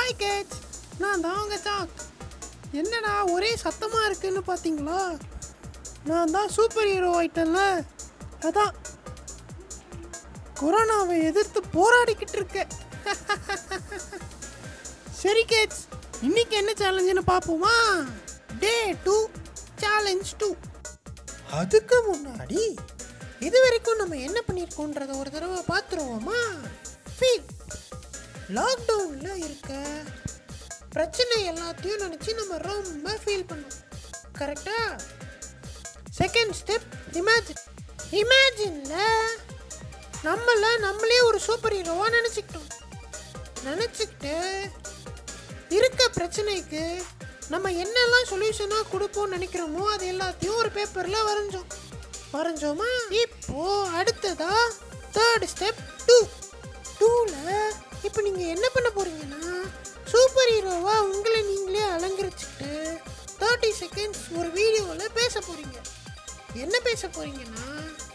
பாய் catch நான் தான் உங்க சாக் என்னடா ஒரே சத்தமாக இருக்குன்னு பார்த்தீங்களா நான் தான் சூப்பர் ஹீரோ ஆயிட்டேன்ல அதான் கொரோனாவை எதிர்த்து போராடிக்கிட்டு இருக்கேன் சரி கேட்ஸ் இன்னைக்கு என்ன சேலஞ்சுன்னு பார்ப்போமா டே டூ சேலஞ்ச் டூ அதுக்கு முன்னாடி இது வரைக்கும் நம்ம என்ன பண்ணியிருக்கோன்றத ஒரு தடவை பார்த்துருவோமா ஃபீல் லாக்டவுனில் இருக்க பிரச்சனை எல்லாத்தையும் நினச்சி நம்ம ரொம்ப ஃபீல் பண்ணோம் கரெக்டா செகண்ட் ஸ்டெப் இமேஜின் இமேஜினில் நம்மள நம்மளே ஒரு சூப்பர் ஹீரோவாக நினச்சிக்கிட்டோம் நினச்சிக்கிட்டு இருக்க பிரச்சனைக்கு நம்ம என்னெல்லாம் சொல்யூஷனாக கொடுப்போம்னு நினைக்கிறோமோ அது எல்லாத்தையும் ஒரு பேப்பரில் வரைஞ்சோம் வரைஞ்சோமா இப்போ அடுத்ததா தேர்ட் ஸ்டெப் டூ டூவில் இப்போ நீங்கள் என்ன பண்ண போறீங்கன்னா சூப்பர் ஹீரோவா உங்களை நீங்களே அலங்கரிச்சுக்கிட்டு தேர்ட்டி செகண்ட்ஸ் ஒரு வீடியோவில் பேச போறீங்க என்ன பேச போறீங்கன்னா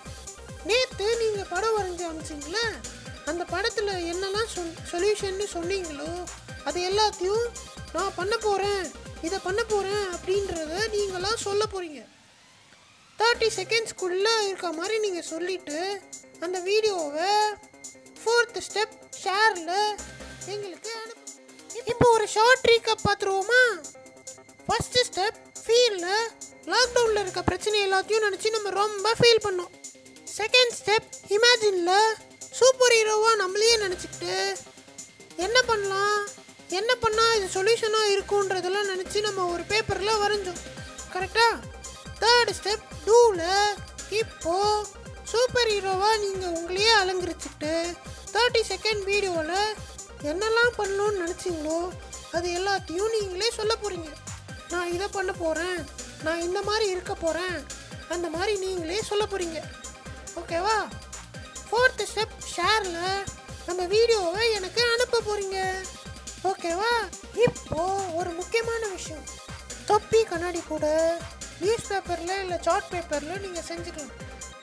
நேற்று நீங்கள் படம் வரைஞ்சி அமிச்சிங்களே அந்த படத்தில் என்னெல்லாம் சொல் சொல்யூஷன்னு சொன்னீங்களோ அது எல்லாத்தையும் நான் பண்ண போகிறேன் இதை பண்ண போகிறேன் அப்படின்றத நீங்களாம் சொல்ல போகிறீங்க தேர்ட்டி செகண்ட்ஸ்க்குள்ளே இருக்க மாதிரி நீங்கள் சொல்லிவிட்டு அந்த வீடியோவை ஃபோர்த் ஸ்டெப் ஷேரில் எங்களுக்கு அனுப்பு இப்போ ஒரு ஷார்ட் ரீக்கப் பார்த்துருவோமா ஃபஸ்ட்டு ஸ்டெப் ஃபீலில் லாக்டவுனில் இருக்க பிரச்சனை எல்லாத்தையும் நினச்சி நம்ம ரொம்ப ஃபீல் பண்ணோம் செகண்ட் ஸ்டெப் இமேஜினில் சூப்பர் ஹீரோவாக நம்மளையே நினச்சிக்கிட்டு என்ன பண்ணலாம் என்ன பண்ணால் இது சொல்யூஷனாக இருக்குன்றதெல்லாம் நினச்சி நம்ம ஒரு பேப்பரில் வரைஞ்சோம் கரெக்டாக தேர்ட் ஸ்டெப் டூவில் இப்போ சூப்பர் ஹீரோவாக நீங்கள் உங்களையே அலங்கரிச்சுட்டு தேர்ட்டி செகண்ட் வீடியோவில் என்னெல்லாம் பண்ணணும்னு நினச்சிங்களோ அது எல்லாத்தையும் நீங்களே சொல்ல போகிறீங்க நான் இதை பண்ண போகிறேன் நான் இந்த மாதிரி இருக்க போகிறேன் அந்த மாதிரி நீங்களே சொல்ல போகிறீங்க ஓகேவா ஃபோர்த்து ஸ்டெப் ஷேரில் நம்ம வீடியோவை எனக்கு அனுப்ப போகிறீங்க ஓகேவா இப்போ ஒரு முக்கியமான விஷயம் தொப்பி கண்ணாடி கூட நியூஸ் பேப்பரில் இல்லை சார்ட் பேப்பரில் நீங்கள் செஞ்சுக்கலாம்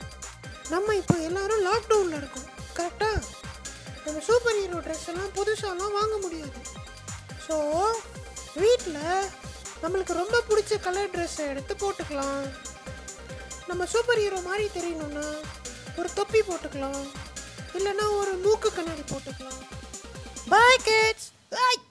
நம்ம இப்போ எல்லாரும் லாக்டவுனில் இருக்கோம் கரெக்டாக நம்ம சூப்பர் ஹீரோ ட்ரெஸ் எல்லாம் புதுசாலாம் வாங்க முடியாது ஸோ வீட்டில் நம்மளுக்கு ரொம்ப பிடிச்ச கலர் ட்ரெஸ்ஸை எடுத்து போட்டுக்கலாம் நம்ம சூப்பர் ஹீரோ மாதிரி தெரியணும்னா ஒரு தொப்பி போட்டுக்கலாம் இல்லைன்னா ஒரு மூக்கு கண்ணாடி போட்டுக்கலாம் பாய் கிட்ஸ் பாய்